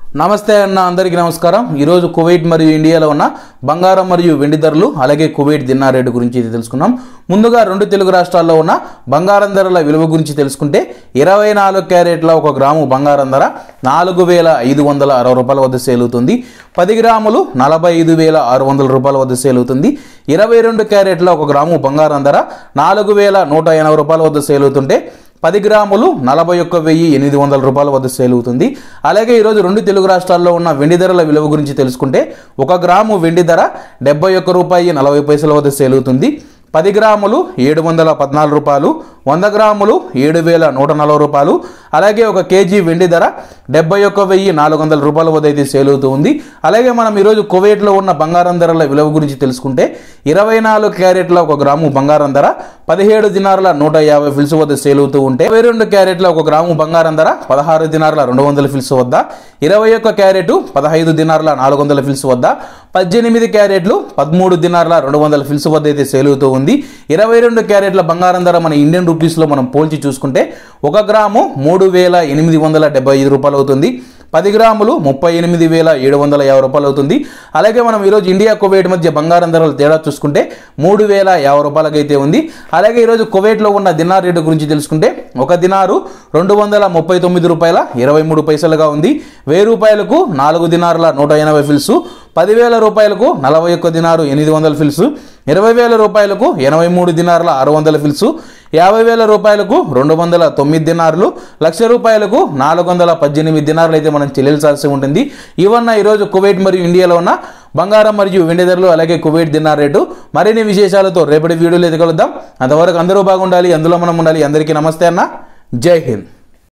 నమస్తే అన్న అందరికీ నమస్కారం ఈరోజు కువైట్ మరియు ఇండియాలో ఉన్న బంగారం మరియు వెండి ధరలు అలాగే కువైట్ దినార్ రేటు గురించి ఇది తెలుసుకున్నాం ముందుగా రెండు తెలుగు రాష్ట్రాల్లో ఉన్న బంగారం ధరల విలువ గురించి తెలుసుకుంటే ఇరవై నాలుగు క్యారెట్ల ఒక గ్రాము బంగారం ధర నాలుగు వేల ఐదు వందల అరవై రూపాయల వద్ద సేల్ అవుతుంది పది గ్రాములు నలభై ఐదు వేల ఆరు వందల రూపాయల వద్ద సేల్ అవుతుంది ఇరవై రెండు క్యారెట్ల ఒక గ్రాము బంగారం ధర నాలుగు వేల నూట ఎనభై రూపాయల వద్ద సేల్ అవుతుంటే పది గ్రాములు నలభై ఒక్క వెయ్యి ఎనిమిది వందల రూపాయల వద్ద సేల్ అవుతుంది అలాగే ఈరోజు రెండు తెలుగు రాష్ట్రాల్లో ఉన్న వెండి ధరల విలువ గురించి తెలుసుకుంటే ఒక గ్రాము వెండి ధర డెబ్బై ఒక్క రూపాయి నలభై పైసల వద్ద సేల్ అవుతుంది పది గ్రాములు ఏడు వందల పద్నాలుగు రూపాయలు వంద గ్రాములు ఏడు వేల నూట నలభై రూపాయలు అలాగే ఒక కేజీ వెండి ధర డెబ్బై ఒక్క వెయ్యి నాలుగు వందల రూపాయల వద్ద అయితే సేల్ అవుతూ ఉంది అలాగే మనం ఈరోజు కువైట్లో ఉన్న బంగారం ధరల విలువ గురించి తెలుసుకుంటే ఇరవై నాలుగు క్యారెట్ల ఒక గ్రాము బంగారం ధర పదిహేడు దినార్ల నూట యాభై ఫిల్స్ వద్ద సేల్ అవుతూ ఉంటే ఇరవై రెండు క్యారెట్ల ఒక గ్రాము బంగారం ధర పదహారు దినార్ల రెండు వందల ఫిల్స్ వద్ద ఇరవై ఒక్క క్యారెట్ పదహైదు దినార్ల నాలుగు వందల ఫిల్స్ వద్ద పద్దెనిమిది క్యారెట్లు పదమూడు దినార్ల రెండు వందల ఫిల్స్ వద్ద అయితే సేల్ అవుతూ ఉంది ఇరవై రెండు క్యారెట్ల బంగారం ధర మన ఇండియన్ రూపీస్లో మనం పోల్చి చూసుకుంటే ఒక గ్రాము మూడు వేల ఎనిమిది వందల డెబ్బై ఐదు రూపాయలు అవుతుంది పది గ్రాములు ముప్పై ఎనిమిది వేల ఏడు వందల యాభై రూపాయలు అవుతుంది అలాగే మనం ఈరోజు ఇండియా కువైట్ మధ్య బంగారం ధరలు తేడా చూసుకుంటే మూడు వేల యాభై రూపాయలకి అయితే ఉంది అలాగే ఈరోజు కువైట్లో ఉన్న దినార్ రేటు గురించి తెలుసుకుంటే ఒక దినారు రెండు వందల ముప్పై తొమ్మిది రూపాయల ఇరవై మూడు పైసలుగా ఉంది వెయ్యి రూపాయలకు నాలుగు దినారుల నూట ఎనభై ఫిల్స్ పదివేల రూపాయలకు నలభై ఒక్క దినారు ఎనిమిది వందల ఫిల్స్ ఇరవై వేల రూపాయలకు ఎనభై మూడు దినారుల ఆరు వందల ఫిల్స్ యాభై వేల రూపాయలకు రెండు వందల తొమ్మిది దినారులు లక్ష రూపాయలకు నాలుగు వందల పద్దెనిమిది దినారులు అయితే మనం చెల్లించాల్సి ఉంటుంది ఇవన్న ఈరోజు కువైట్ మరియు ఇండియాలో ఉన్న బంగారం మరియు వెండి ధరలు అలాగే కువైట్ దినార్ రేటు మరిన్ని విశేషాలతో రేపటి వీడియోలో ఎదగలుద్దాం అంతవరకు అందరూ బాగుండాలి అందులో మనం ఉండాలి అందరికీ నమస్తే అన్న జై హింద్